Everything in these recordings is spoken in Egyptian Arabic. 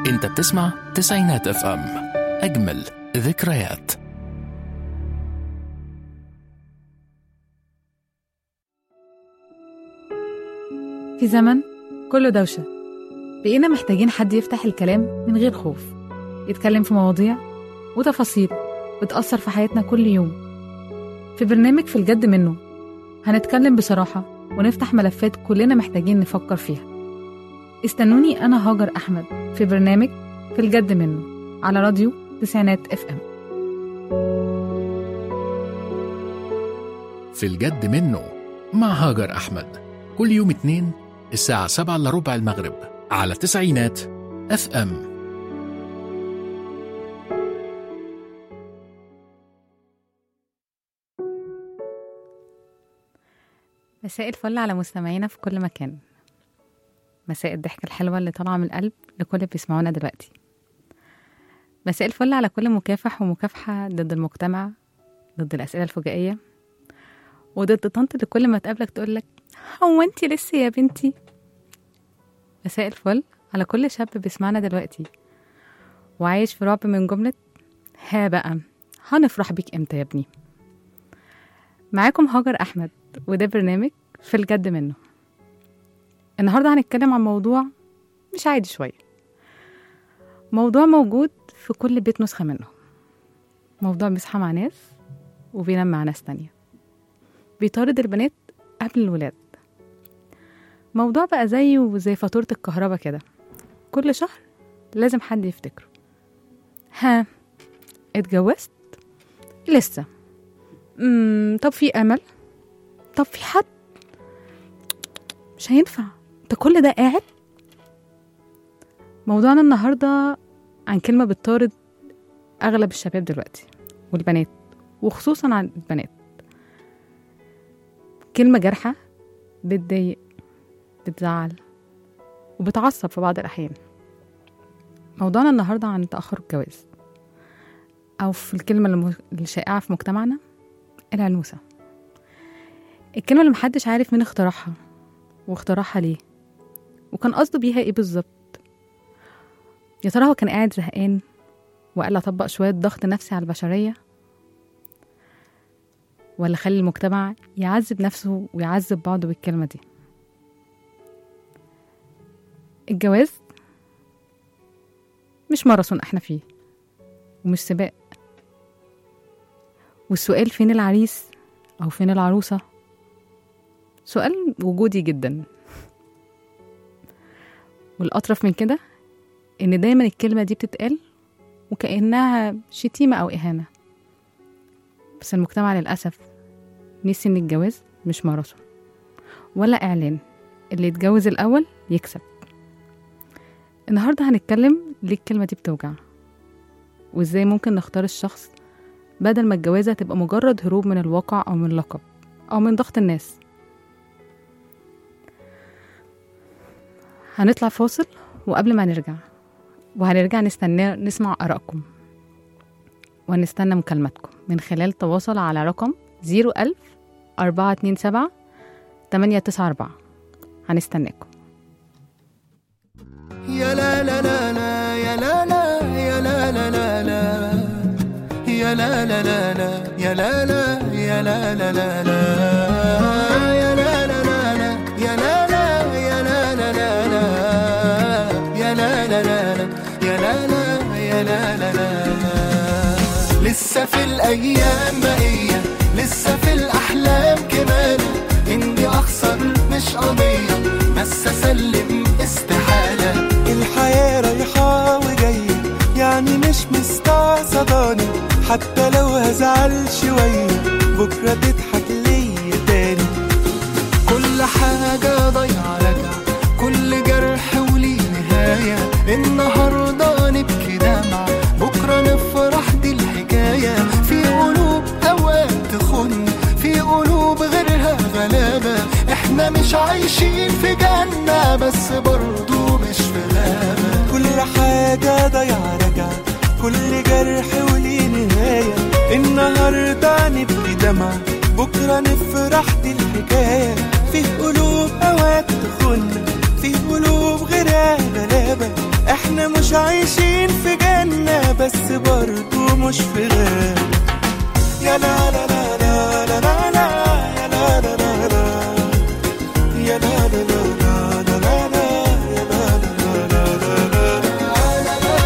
انت بتسمع تسعينات اف ام اجمل ذكريات في زمن كله دوشة بقينا محتاجين حد يفتح الكلام من غير خوف يتكلم في مواضيع وتفاصيل بتأثر في حياتنا كل يوم في برنامج في الجد منه هنتكلم بصراحة ونفتح ملفات كلنا محتاجين نفكر فيها استنوني أنا هاجر أحمد في برنامج في الجد منه على راديو تسعينات اف ام في الجد منه مع هاجر أحمد كل يوم اتنين الساعة سبعة إلا ربع المغرب على تسعينات اف ام مساء الفل على مستمعينا في كل مكان مساء الضحكة الحلوة اللي طالعة من القلب لكل اللي بيسمعونا دلوقتي مساء الفل على كل مكافح ومكافحة ضد المجتمع ضد الأسئلة الفجائية وضد طنط اللي كل ما تقابلك تقولك هو انتي لسه يا بنتي مساء الفل على كل شاب بيسمعنا دلوقتي وعايش في رعب من جملة ها بقى هنفرح بيك امتى يا ابني معاكم هاجر أحمد وده برنامج في الجد منه النهاردة هنتكلم عن موضوع مش عادي شوية موضوع موجود في كل بيت نسخة منه موضوع بيصحى مع ناس وبينام مع ناس تانية بيطارد البنات قبل الولاد موضوع بقى زيه وزي فاتورة الكهرباء كده كل شهر لازم حد يفتكره ها اتجوزت لسه مم طب في امل طب في حد مش هينفع انت كل ده قاعد موضوعنا النهارده عن كلمه بتطارد اغلب الشباب دلوقتي والبنات وخصوصا عن البنات كلمه جارحه بتضايق بتزعل وبتعصب في بعض الاحيان موضوعنا النهارده عن تاخر الجواز او في الكلمه الم- الشائعه في مجتمعنا العنوسه الكلمه اللي محدش عارف مين اخترعها واخترعها ليه وكان قصده بيها ايه بالظبط يا ترى هو كان قاعد زهقان وقال اطبق شويه ضغط نفسي على البشريه ولا خلي المجتمع يعذب نفسه ويعذب بعضه بالكلمه دي الجواز مش ماراثون احنا فيه ومش سباق والسؤال فين العريس او فين العروسه سؤال وجودي جدا والأطرف من كده إن دايما الكلمة دي بتتقال وكأنها شتيمة أو إهانة بس المجتمع للأسف نسي إن الجواز مش ماراثون ولا إعلان اللي يتجوز الأول يكسب النهاردة هنتكلم ليه الكلمة دي بتوجع وإزاي ممكن نختار الشخص بدل ما الجوازة تبقى مجرد هروب من الواقع أو من لقب أو من ضغط الناس هنطلع فاصل وقبل ما نرجع وهنرجع نستنى نسمع آرائكم وهنستنى مكالماتكم من خلال تواصل على رقم 01000 427 894 هنستناكم يا لا لا لا لا يا لا لا يا لا لا لا لا يا لا لا لا لا يا لا لا يا لا لا لا لا يا لا لا لا لا يا لا لا يا لا لا لا لا يا لا لا لا لا يا لا لا يا لا لا لا لا لسه في الايام بقيه لسه في الاحلام كمان اني اخسر مش قضيه بس اسلم استحاله الحياة رايحة وجاية يعني مش مستعصباني حتى لو هزعل شوية بكرة تضحك ليا تاني كل حاجة ضايعة راجعة كل جرح وليه نهاية النهاردة نبكي دمعة بكرة نفرح دي الحكاية في قلوب أوقات تخن في قلوب غيرها غلابة احنا مش عايشين في جنة بس برضو مش في غابة كل حاجة ضايعة راجعة كل جرح وليه نهاية النهاردة نبكي دمعة بكرة نفرح دي الحكاية في قلوب أوقات تخن في قلوب غيرها غلابة احنا مش مش عايشين في جنة بس برضو مش في غابة يا لا لا لا لا لا لا لا يا لا لا لا لا يا لا لا لا لا لا لا لا يا لا لا لا لا لا لا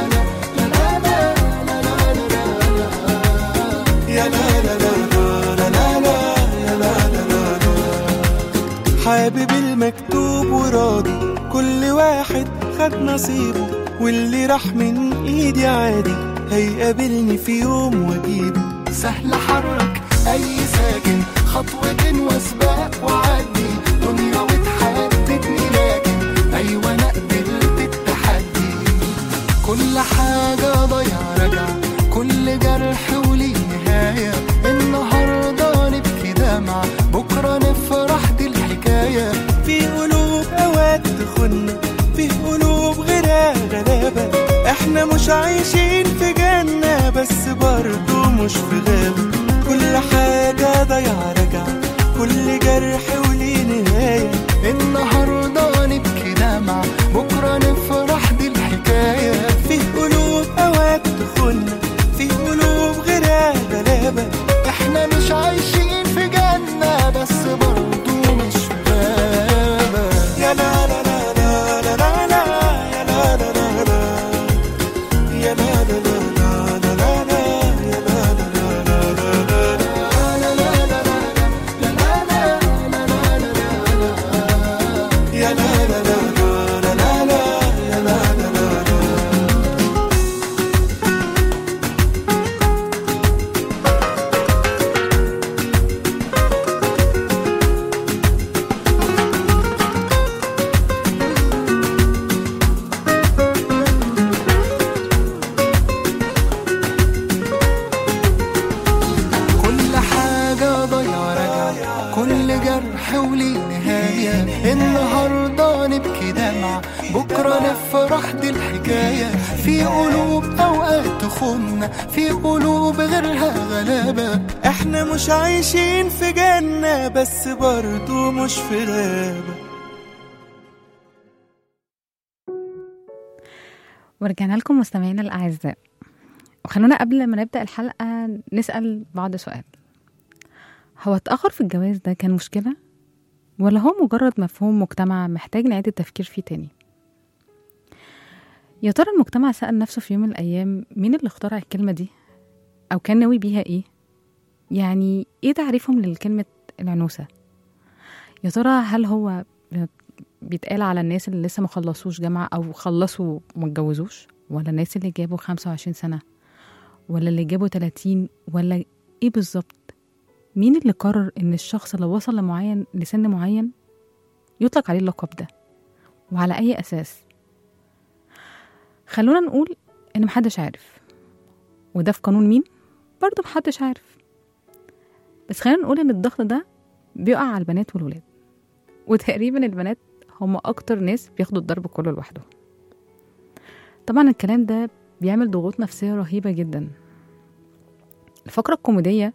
يا لا لا لا لا لا لا لا يا لا لا لا لا حابب المكتوب وراضي كل واحد خد نصيبه واللي راح من ايدي عادي هيقابلني في يوم واجيبه سهل حرك اي ساكن خطوة وسباق وعدي دنيا وتحددني لكن ايوه انا قبلت التحدي كل حاجة ضيع رجع كل جرح وليه نهاية النهاردة نبكي دمع بكرة نفرح دي الحكاية في قلوب اوقات تخن في قلوب غيرها غلابة احنا مش عايشين في جنة بس برضو مش في غابة كل حاجة ضيع رجع كل جرح وليه نهاية النهاردة نبكي دمع بكرة نفرح دي الحكاية في قلوب اوقات تخن في قلوب غيرها غلابة احنا مش عايشين في جنة بس برضو مش في غابة يا لا لا لا لا لا لا لا يا لا لا لا لا يا لا لا لا لا لا لا لا يا لا لا لا لا لا لا يا لا لا لا لا لا لا يا لا لا لا لا كل حاجة ضيع رجع كل جرح وليه نهاية النهاردة نبكي دمع بكرة نفرح دي الحكاية في قلوب أوقات تخن في قلوب غيرها غلابة احنا مش عايشين في جنة بس برضو مش في غابة ورجعنا لكم مستمعينا الأعزاء وخلونا قبل ما نبدأ الحلقة نسأل بعض سؤال هو التأخر في الجواز ده كان مشكلة؟ ولا هو مجرد مفهوم مجتمع محتاج نعيد التفكير فيه تاني؟ يا ترى المجتمع سأل نفسه في يوم من الأيام مين اللي اخترع الكلمة دي؟ أو كان ناوي بيها إيه؟ يعني إيه تعريفهم للكلمة العنوسة؟ يا ترى هل هو بيتقال على الناس اللي لسه ما خلصوش جامعة أو خلصوا وما اتجوزوش ولا الناس اللي جابوا 25 سنة ولا اللي جابوا 30 ولا إيه بالظبط مين اللي قرر إن الشخص لو وصل لمعين لسن معين يطلق عليه اللقب ده وعلى أي أساس خلونا نقول إن محدش عارف وده في قانون مين برضه محدش عارف بس خلينا نقول إن الضغط ده بيقع على البنات والولاد وتقريبا البنات هم أكتر ناس بياخدوا الضرب كله لوحدهم طبعا الكلام ده بيعمل ضغوط نفسية رهيبة جدا الفقرة الكوميدية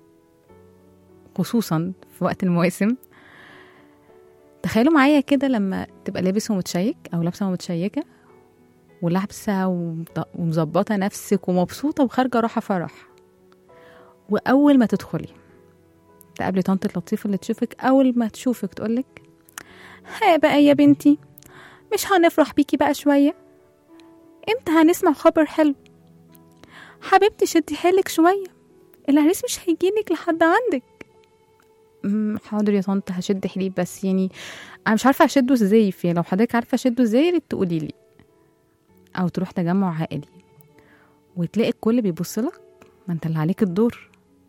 خصوصا في وقت المواسم تخيلوا معايا كده لما تبقى لابس ومتشيك أو لابسة ومتشيكة ولابسة ومط- ومظبطة نفسك ومبسوطة وخارجة رايحة فرح وأول ما تدخلي تقابلي طنط اللطيفة اللي تشوفك أول ما تشوفك تقولك ها بقى يا بنتي مش هنفرح بيكي بقى شوية امتى هنسمع خبر حلو حبيبتي شدي حيلك شوية العريس مش هيجيلك لحد عندك "أمم، حاضر يا طنط هشد حيلي بس يعني انا مش عارفه اشده ازاي في لو حضرتك عارفه اشده ازاي يا ريت تقولي لي او تروح تجمع عائلي وتلاقي الكل بيبص لك ما انت اللي عليك الدور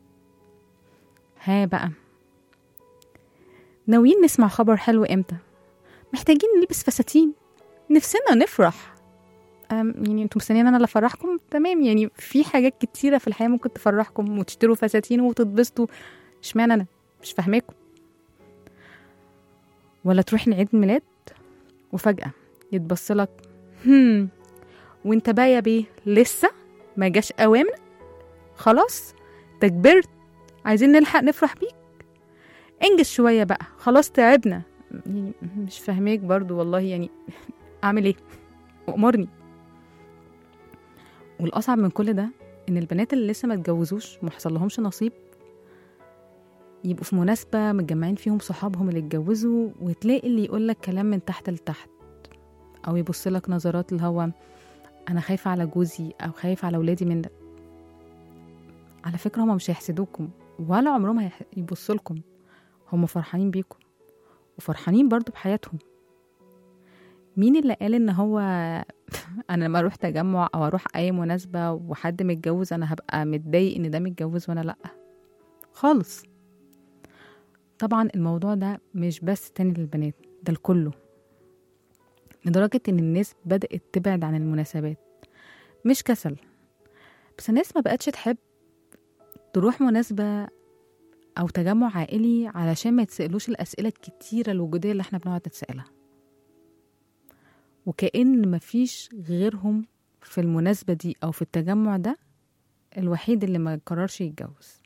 ها بقى ناويين نسمع خبر حلو امتى محتاجين نلبس فساتين نفسنا نفرح أم يعني انتوا مستنيين انا اللي افرحكم تمام يعني في حاجات كتيره في الحياه ممكن تفرحكم وتشتروا فساتين وتتبسطوا اشمعنى انا مش فاهماكم ولا تروحي لعيد ميلاد وفجاه يتبص لك هم وانت بقى يا بيه لسه ما جاش اوامر خلاص انت كبرت عايزين نلحق نفرح بيك انجز شويه بقى خلاص تعبنا يعني مش فاهماك برضو والله يعني اعمل ايه امرني والأصعب من كل ده إن البنات اللي لسه ما اتجوزوش ومحصل لهمش نصيب يبقوا في مناسبة متجمعين فيهم صحابهم اللي اتجوزوا وتلاقي اللي يقولك كلام من تحت لتحت أو يبصلك نظرات اللي هو أنا خايفة على جوزي أو خايفة على ولادي من ده على فكرة هما مش هيحسدوكم ولا عمرهم هيح- يبصوا لكم هما فرحانين بيكم وفرحانين برضو بحياتهم مين اللي قال ان هو انا لما اروح تجمع او اروح اي مناسبة وحد متجوز انا هبقى متضايق ان ده متجوز وانا لأ خالص طبعا الموضوع ده مش بس تاني للبنات ده لكله لدرجة ان الناس بدأت تبعد عن المناسبات مش كسل بس الناس ما بقتش تحب تروح مناسبة أو تجمع عائلي علشان ما يتسألوش الأسئلة الكتيرة الوجودية اللي احنا بنقعد نتسألها وكأن مفيش غيرهم في المناسبة دي أو في التجمع ده الوحيد اللي ما قررش يتجوز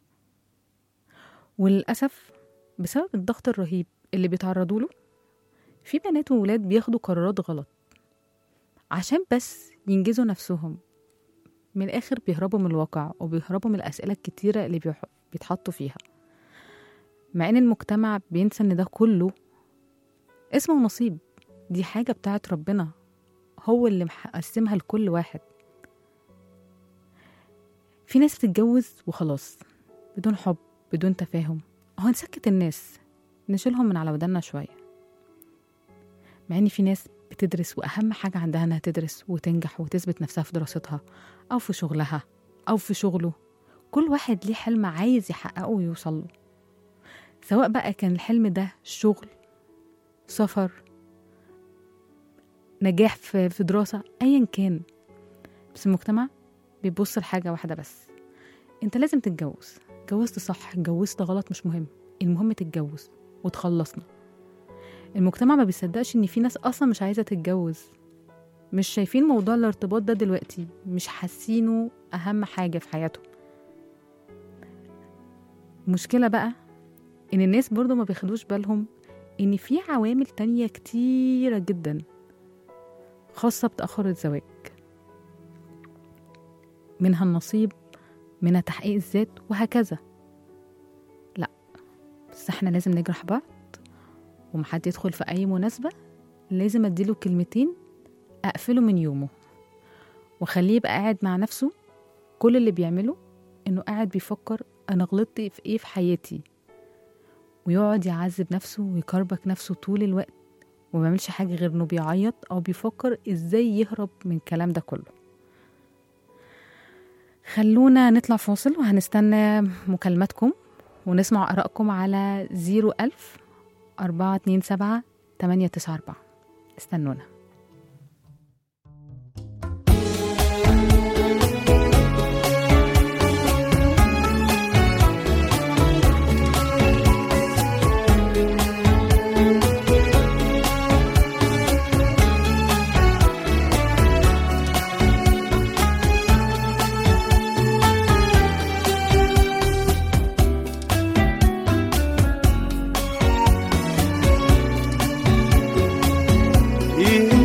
وللأسف بسبب الضغط الرهيب اللي بيتعرضوا له في بنات وولاد بياخدوا قرارات غلط عشان بس ينجزوا نفسهم من الآخر بيهربوا من الواقع وبيهربوا من الأسئلة الكتيرة اللي بيح- بيتحطوا فيها مع إن المجتمع بينسى إن ده كله اسمه نصيب دي حاجة بتاعت ربنا هو اللي مقسمها لكل واحد في ناس بتتجوز وخلاص بدون حب بدون تفاهم هو نسكت الناس نشيلهم من على ودنا شوية مع إن في ناس بتدرس وأهم حاجة عندها إنها تدرس وتنجح وتثبت نفسها في دراستها أو في شغلها أو في شغله كل واحد ليه حلم عايز يحققه ويوصل له سواء بقى كان الحلم ده شغل سفر نجاح في في دراسة أيا كان بس المجتمع بيبص لحاجة واحدة بس انت لازم تتجوز اتجوزت صح اتجوزت غلط مش مهم المهم تتجوز وتخلصنا المجتمع ما بيصدقش ان في ناس اصلا مش عايزة تتجوز مش شايفين موضوع الارتباط ده دلوقتي مش حاسينه اهم حاجة في حياتهم المشكلة بقى ان الناس برضو ما بياخدوش بالهم ان في عوامل تانية كتيرة جدا خاصة بتأخر الزواج منها النصيب منها تحقيق الذات وهكذا لا بس احنا لازم نجرح بعض ومحد يدخل في أي مناسبة لازم أديله كلمتين أقفله من يومه وخليه يبقى قاعد مع نفسه كل اللي بيعمله إنه قاعد بيفكر أنا غلطت في إيه في حياتي ويقعد يعذب نفسه ويكربك نفسه طول الوقت وما بيعملش حاجة غير إنه بيعيط أو بيفكر إزاي يهرب من الكلام ده كله خلونا نطلع فاصل وهنستنى مكالماتكم ونسمع آرائكم على 01000 427 894 استنونا ايه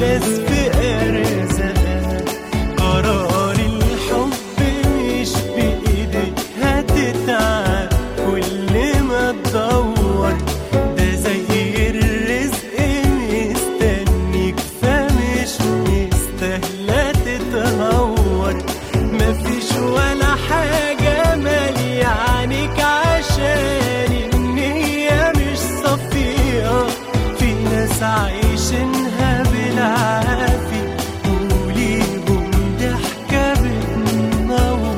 ناس في أرزاق قرار الحب مش بإيدك هتتعب كل ما تدور ده زي الرزق مستنيك فمش مستاهلة تتهور مفيش ولا حاجة مالية عنك عشان النية مش صفية في ناس عايشينها بالعافية وليهم ضحكة بتنور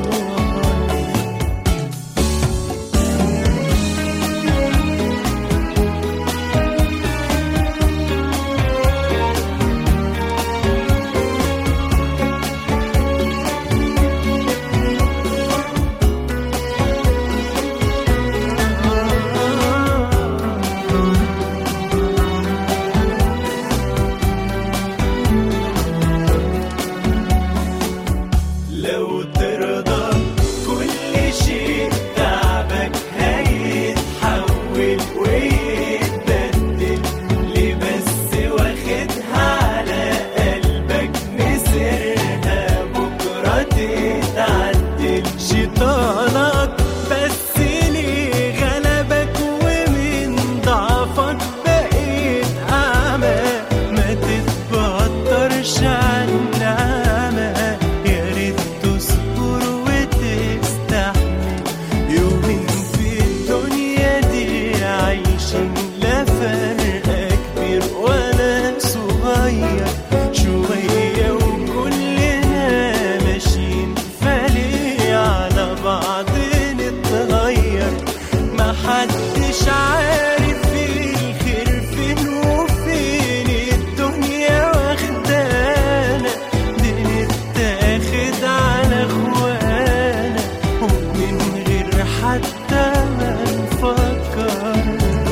لو ترضى كل شيء تعبك هيتحول ويتبدل ليه بس واخدها على قلبك مسرها بكرة تتعدل شيطانك بس ليه غلبك ومن ضعفك بقيت أعمى ما تتبطرش عن نعمة يا ريت تصبر وتستحمل يومين في الدنيا دي عايشين لا فرق كبير ولا صغير شوية وكلنا ماشيين فليه على بعض نتغير محدش عارف الخير فين وفين الدنيا واخدانا بنتاخد على اخوانا ومن غير حتى ما نفكر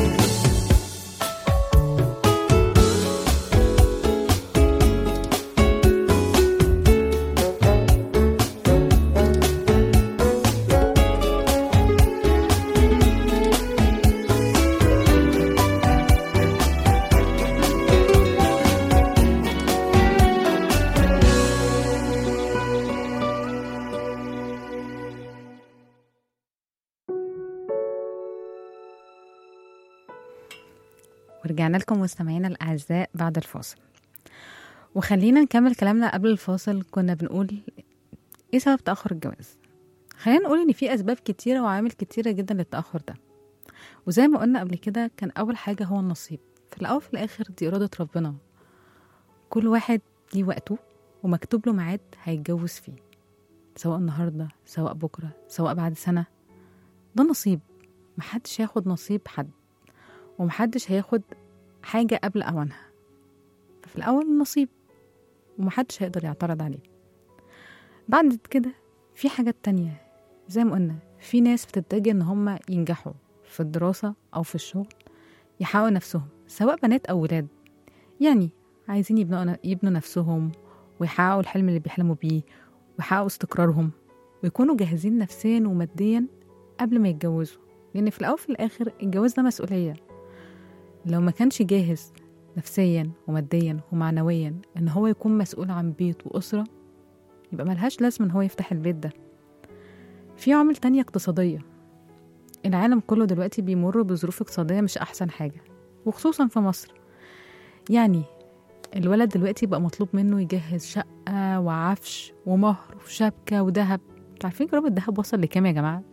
ورجعنا لكم مستمعينا الأعزاء بعد الفاصل وخلينا نكمل كلامنا قبل الفاصل كنا بنقول ايه سبب تأخر الجواز خلينا نقول ان في اسباب كتيرة وعوامل كتيرة جدا للتأخر ده وزي ما قلنا قبل كده كان اول حاجة هو النصيب في الاول في الاخر دي إرادة ربنا كل واحد ليه وقته ومكتوب له ميعاد هيتجوز فيه سواء النهاردة سواء بكرة سواء بعد سنة ده نصيب محدش هياخد نصيب حد ومحدش هياخد حاجة قبل أوانها ففي الأول نصيب ومحدش هيقدر يعترض عليه بعد كده في حاجات تانية زي ما قلنا في ناس بتتجه ان هم ينجحوا في الدراسة أو في الشغل يحققوا نفسهم سواء بنات أو ولاد يعني عايزين يبنوا, يبنوا نفسهم ويحققوا الحلم اللي بيحلموا بيه ويحققوا استقرارهم ويكونوا جاهزين نفسيا وماديا قبل ما يتجوزوا لأن في الأول وفي الآخر الجواز ده مسؤولية لو ما كانش جاهز نفسيا وماديا ومعنويا ان هو يكون مسؤول عن بيت وأسرة يبقى ملهاش لازمة ان هو يفتح البيت ده في عوامل تانية اقتصادية العالم كله دلوقتي بيمر بظروف اقتصادية مش أحسن حاجة وخصوصا في مصر يعني الولد دلوقتي بقى مطلوب منه يجهز شقة وعفش ومهر وشبكة وذهب انتوا عارفين جرام الذهب وصل لكام يا جماعة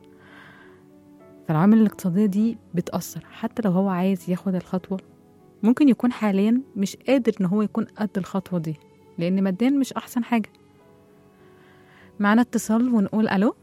فالعوامل الاقتصادية دي بتأثر حتى لو هو عايز ياخد الخطوة ممكن يكون حاليا مش قادر ان هو يكون قد الخطوة دي لأن ماديا مش أحسن حاجة معانا اتصال ونقول ألو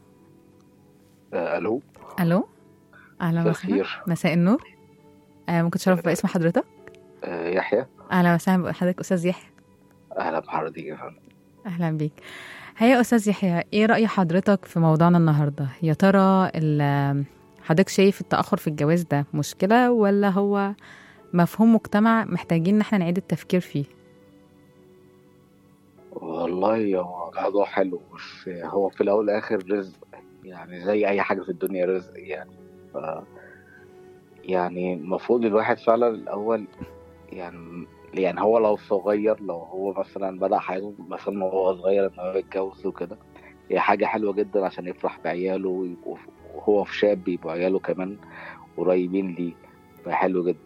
آه، الو ألو أهلا مساء وسهلا الخير. مساء النور آه ممكن تشرف باسم حضرتك آه، يحيى أهلا وسهلا بحضرتك أستاذ يحيى اهلا بحضرتك يا فندم أهلا بيك هيا أستاذ يحيى إيه رأي حضرتك في موضوعنا النهاردة يا ترى ال- حضرتك شايف التأخر في الجواز ده مشكلة ولا هو مفهوم مجتمع محتاجين إن احنا نعيد التفكير فيه والله هو موضوع حلو بس هو في الاول والاخر رزق يعني زي اي حاجه في الدنيا رزق يعني ف يعني المفروض الواحد فعلا الاول يعني يعني هو لو صغير لو هو مثلا بدأ حياته مثلا وهو صغير ان هو يتجوز وكده هي حاجة حلوة جدا عشان يفرح بعياله ويبقوا- وهو في شاب يبقوا عياله كمان قريبين ليه فحلو جدا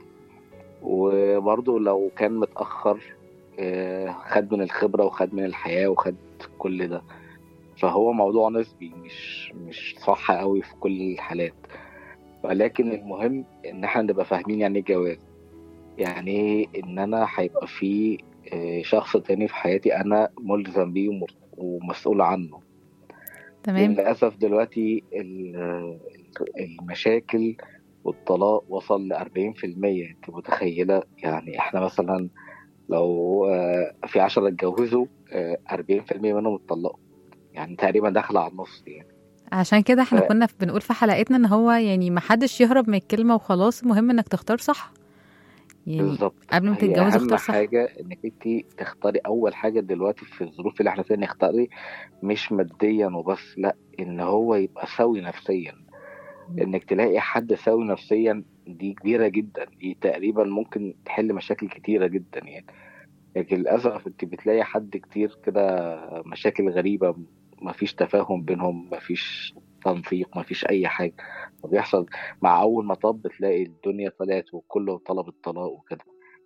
وبرضه لو كان متأخر آه، خد من الخبرة وخد من الحياة وخد كل ده فهو موضوع نسبي مش مش صح قوي في كل الحالات ولكن المهم ان احنا نبقى فاهمين يعني ايه جواز يعني ايه ان انا هيبقى في آه، شخص تاني في حياتي انا ملزم بيه ومر- ومسؤول عنه تمام للأسف دلوقتي ال- المشاكل والطلاق وصل ل 40% انت متخيلة يعني احنا مثلا لو آه، في 10 اتجوزوا آه، 40% منهم اتطلقوا يعني تقريبا داخلة على النص يعني عشان كده احنا ف- كنا بنقول في حلقتنا ان هو يعني ما حدش يهرب من الكلمه وخلاص المهم انك تختار صح يعني بالظبط قبل ما هي تتجوز اهم اختار صح حاجه انك انت تختاري اول حاجه دلوقتي في الظروف اللي احنا فيها نختاري مش ماديا وبس لا ان هو يبقى سوي نفسيا انك تلاقي حد سوي نفسيا دي كبيره جدا دي تقريبا ممكن تحل مشاكل كتيره جدا يعني لكن للاسف انت بتلاقي حد كتير كده مشاكل غريبه مفيش تفاهم بينهم مفيش تنسيق مفيش اي حاجه وبيحصل مع اول ما طب بتلاقي الدنيا طلعت وكله طلب الطلاق وكده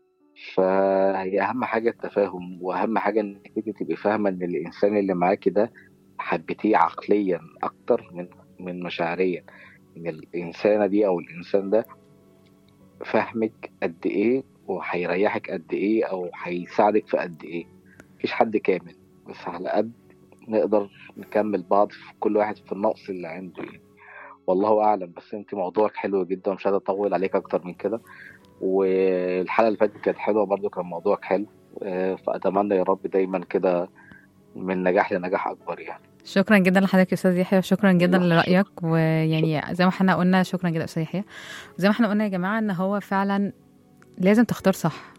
فهي اهم حاجه التفاهم واهم حاجه انك انت تبقي فاهمه ان الانسان اللي معاكي ده حبيتيه عقليا اكتر من من مشاعريا ان الانسانه دي او الانسان ده فاهمك قد ايه وهيريحك قد ايه او هيساعدك في قد ايه مفيش حد كامل بس على قد نقدر نكمل بعض في كل واحد في النقص اللي عنده يعني والله اعلم بس انت موضوعك حلو جدا مش عايز اطول عليك اكتر من كده والحلقه اللي فاتت كانت حلوه برضو كان موضوعك حلو آه، فاتمنى يا رب دايما كده من نجاح لنجاح اكبر يعني شكرا جدا لحضرتك يا استاذ يحيى وشكرا جدا لا، لرايك ويعني زي ما احنا قلنا شكرا جدا استاذ يحيى وزي ما احنا قلنا يا جماعه ان هو فعلا لازم تختار صح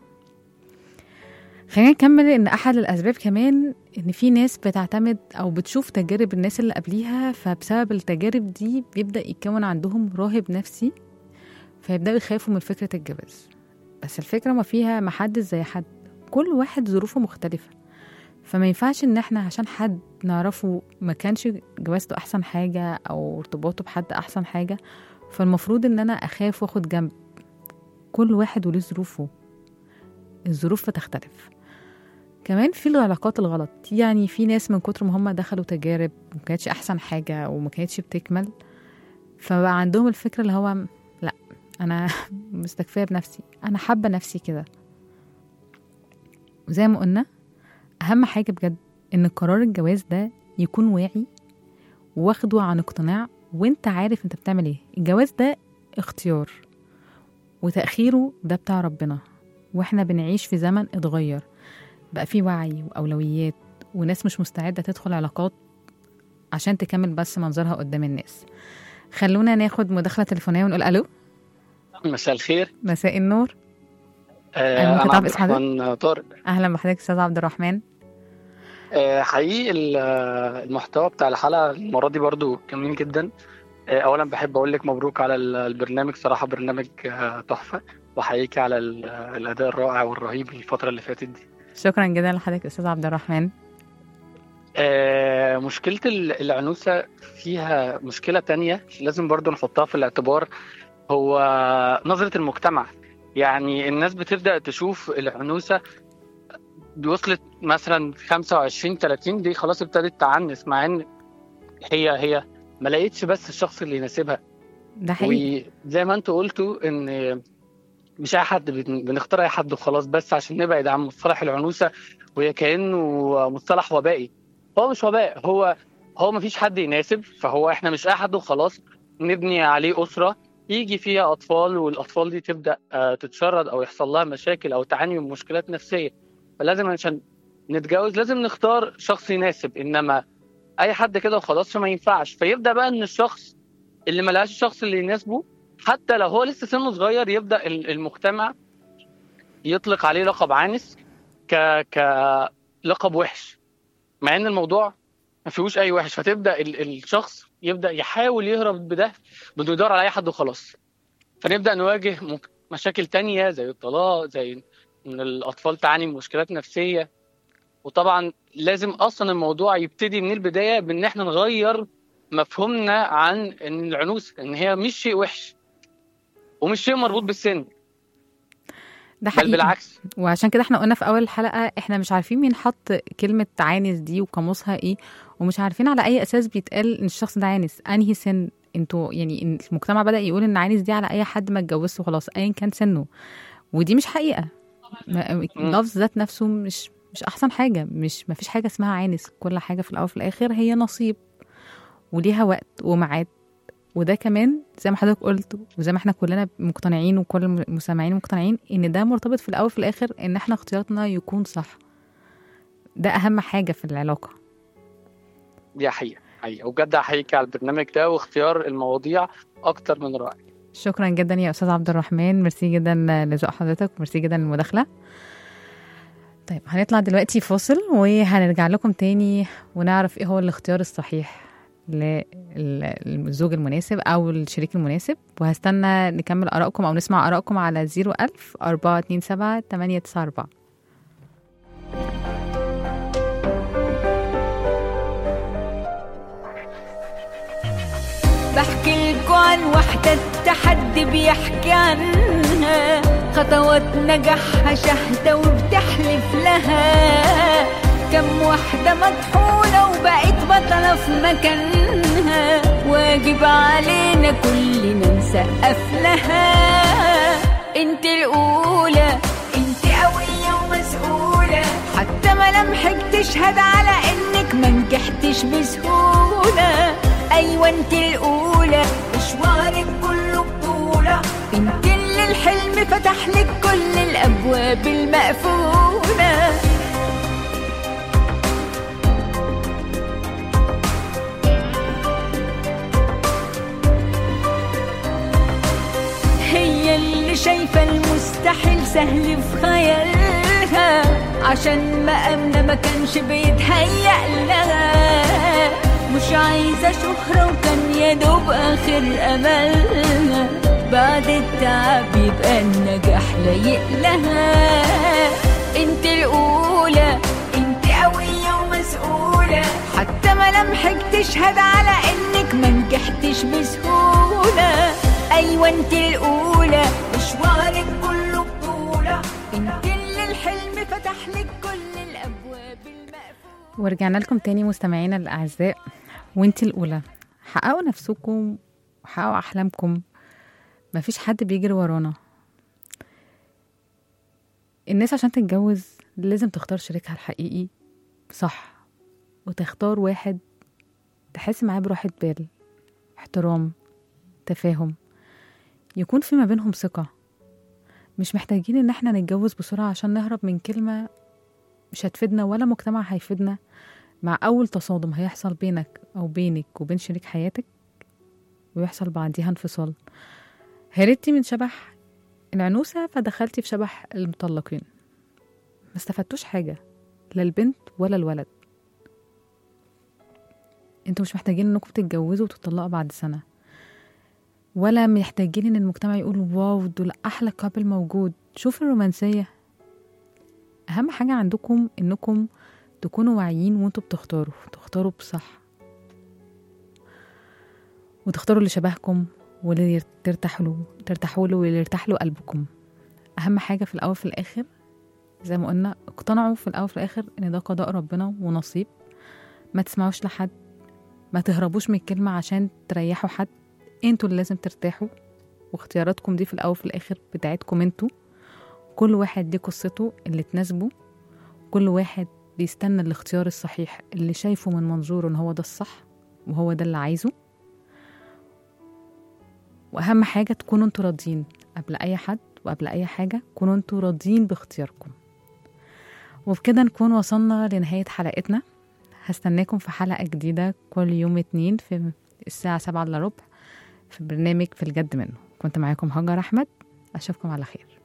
خلينا نكمل ان احد الاسباب كمان ان في ناس بتعتمد او بتشوف تجارب الناس اللي قبليها فبسبب التجارب دي بيبدا يتكون عندهم راهب نفسي فيبداوا يخافوا من فكره الجواز بس الفكره ما فيها ما حد زي حد كل واحد ظروفه مختلفه فما ينفعش ان احنا عشان حد نعرفه ما كانش جوازته احسن حاجه او ارتباطه بحد احسن حاجه فالمفروض ان انا اخاف واخد جنب كل واحد وليه ظروفه الظروف بتختلف كمان في العلاقات الغلط يعني في ناس من كتر ما هم دخلوا تجارب وما كانتش احسن حاجه وما كانتش بتكمل فبقى عندهم الفكره اللي هو لا انا مستكفيه بنفسي انا حابه نفسي كده وزي ما قلنا اهم حاجه بجد ان قرار الجواز ده يكون واعي واخده عن اقتناع وانت عارف انت بتعمل ايه الجواز ده اختيار وتأخيره ده بتاع ربنا واحنا بنعيش في زمن اتغير بقى فيه وعي وأولويات وناس مش مستعدة تدخل علاقات عشان تكمل بس منظرها قدام الناس خلونا ناخد مداخلة تليفونية ونقول ألو مساء الخير مساء النور آه أنا ممكن انا تعرف عبد اسم حضرتك؟ الرحمن طارق أهلا بحضرتك أستاذ عبد الرحمن آه حقيقي ال- آه، المحتوى بتاع الحلقه المره دي برضو جميل جدا آه اولا بحب اقول لك مبروك على ال- البرنامج صراحه برنامج آه، تحفه وحقيقي على ال- آه، الاداء الرائع والرهيب الفتره اللي فاتت دي شكرا جدا لحضرتك أستاذ عبد الرحمن آه، مشكلة ال- العنوسة فيها مشكلة تانية لازم برضو نحطها في الاعتبار هو نظرة المجتمع يعني الناس بتبدأ تشوف العنوسة وصلت مثلا 25 30 دي خلاص ابتدت تعنس مع ان هي هي ما لقيتش بس الشخص اللي يناسبها ده حقيقي وزي ما انتوا قلتوا ان مش اي حد بن- بنختار اي حد وخلاص بس عشان نبعد عن مصطلح العنوسه وهي كانه مصطلح وبائي هو مش وباء هو هو مفيش حد يناسب فهو احنا مش اي حد وخلاص نبني عليه اسره يجي فيها اطفال والاطفال دي تبدا آه، تتشرد او يحصل لها مشاكل او تعاني من مشكلات نفسيه فلازم عشان نتجوز لازم نختار شخص يناسب انما اي حد كده وخلاص فما ينفعش فيبدا بقى ان الشخص اللي ما لقاش الشخص اللي يناسبه حتى لو هو لسه سنه صغير يبدا ال- المجتمع يطلق عليه لقب عانس ك ك لقب وحش مع ان الموضوع ما فيهوش اي وحش فتبدا ال- الشخص يبدا يحاول يهرب بده بده يدور على اي حد وخلاص فنبدا نواجه مك- مشاكل تانية زي الطلاق زي ان الاطفال تعاني من مشكلات نفسيه وطبعا لازم اصلا الموضوع يبتدي من البدايه بان احنا نغير مفهومنا عن ان العنوسه ان هي مش شيء وحش ومش شيء مربوط بالسن ده بل حقيقي بالعكس وعشان كده احنا قلنا في اول الحلقه احنا مش عارفين مين حط كلمه عانس دي وقاموسها ايه ومش عارفين على اي اساس بيتقال ان الشخص ده عانس انهي سن انتوا يعني إن المجتمع بدا يقول ان عانس دي على اي حد ما اتجوزش وخلاص ايا كان سنه ودي مش حقيقه ما- اللفظ ذات نفسه مش مش احسن حاجه مش ما فيش حاجه اسمها عانس كل حاجه في الاول وفي الاخر هي نصيب وليها وقت وميعاد وده كمان زي ما حضرتك قلت وزي ما احنا كلنا مقتنعين وكل المستمعين مقتنعين ان ده مرتبط في الاول وفي الاخر ان احنا اختياراتنا يكون صح ده اهم حاجه في العلاقه دي حقيقه حقيقه وبجد احييك على البرنامج ده واختيار المواضيع اكتر من رائع شكرا جدا يا استاذ عبد الرحمن ميرسي جدا لذوق حضرتك ميرسي جدا للمداخله طيب هنطلع دلوقتي فاصل وهنرجع لكم تاني ونعرف ايه هو الاختيار الصحيح للزوج المناسب او الشريك المناسب وهستنى نكمل ارائكم او نسمع ارائكم على 01000 427 894 بحكي لكم عن وحدة التحدي بيحكي عنها خطوات نجاحها شهدة وبتحلف لها كم وحدة مطحونة وبقت بطلة في مكانها واجب علينا كلنا نسقف لها انت الأولى انت قوية ومسؤولة حتى ملامحك تشهد على انك ما نجحتش بسهولة ايوه انت الاولى مشوارك كله بطولة انت اللي الحلم فتح لك كل الابواب المقفولة هي اللي شايفة المستحيل سهل في خيالها عشان مقامنا ما كانش بيتهيأ لها مش عايزة شهرة وكان يا دوب آخر أملها بعد التعب يبقى النجاح لايق لها انت الأولى انت قوية ومسؤولة حتى ملامحك تشهد على انك ما نجحتش بسهولة ايوه انت الأولى مشوارك كله بطولة انت اللي الحلم فتح لك كل الأبواب المقفولة ورجعنا لكم تاني مستمعينا الأعزاء وانت الأولى حققوا نفسكم وحققوا أحلامكم مفيش حد بيجري ورانا الناس عشان تتجوز لازم تختار شريكها الحقيقي صح وتختار واحد تحس معاه براحة بال احترام تفاهم يكون في ما بينهم ثقة مش محتاجين ان احنا نتجوز بسرعة عشان نهرب من كلمة مش هتفيدنا ولا مجتمع هيفيدنا مع أول تصادم هيحصل بينك أو بينك وبين شريك حياتك ويحصل بعديها انفصال هربتي من شبح العنوسة فدخلتي في شبح المطلقين ما استفدتوش حاجة لا البنت ولا الولد انتوا مش محتاجين انكم تتجوزوا وتطلقوا بعد سنة ولا محتاجين ان المجتمع يقول واو دول احلى كابل موجود شوف الرومانسية اهم حاجة عندكم انكم تكونوا واعيين وانتوا بتختاروا تختاروا بصح وتختاروا اللي شبهكم واللي ترتاحوا له ترتاحوا له واللي يرتاح له قلبكم اهم حاجه في الاول في الاخر زي ما قلنا اقتنعوا في الاول في الاخر ان ده قضاء ربنا ونصيب ما تسمعوش لحد ما تهربوش من الكلمه عشان تريحوا حد انتوا اللي لازم ترتاحوا واختياراتكم دي في الاول في الاخر بتاعتكم انتوا كل واحد ليه قصته اللي تناسبه كل واحد بيستنى الاختيار الصحيح اللي شايفه من منظوره ان هو ده الصح وهو ده اللي عايزه واهم حاجه تكونوا انتوا راضيين قبل اي حد وقبل اي حاجه كونوا انتوا راضيين باختياركم وبكده نكون وصلنا لنهايه حلقتنا هستناكم في حلقه جديده كل يوم اتنين في الساعه سبعة الا ربع في برنامج في الجد منه كنت معاكم هاجر احمد اشوفكم على خير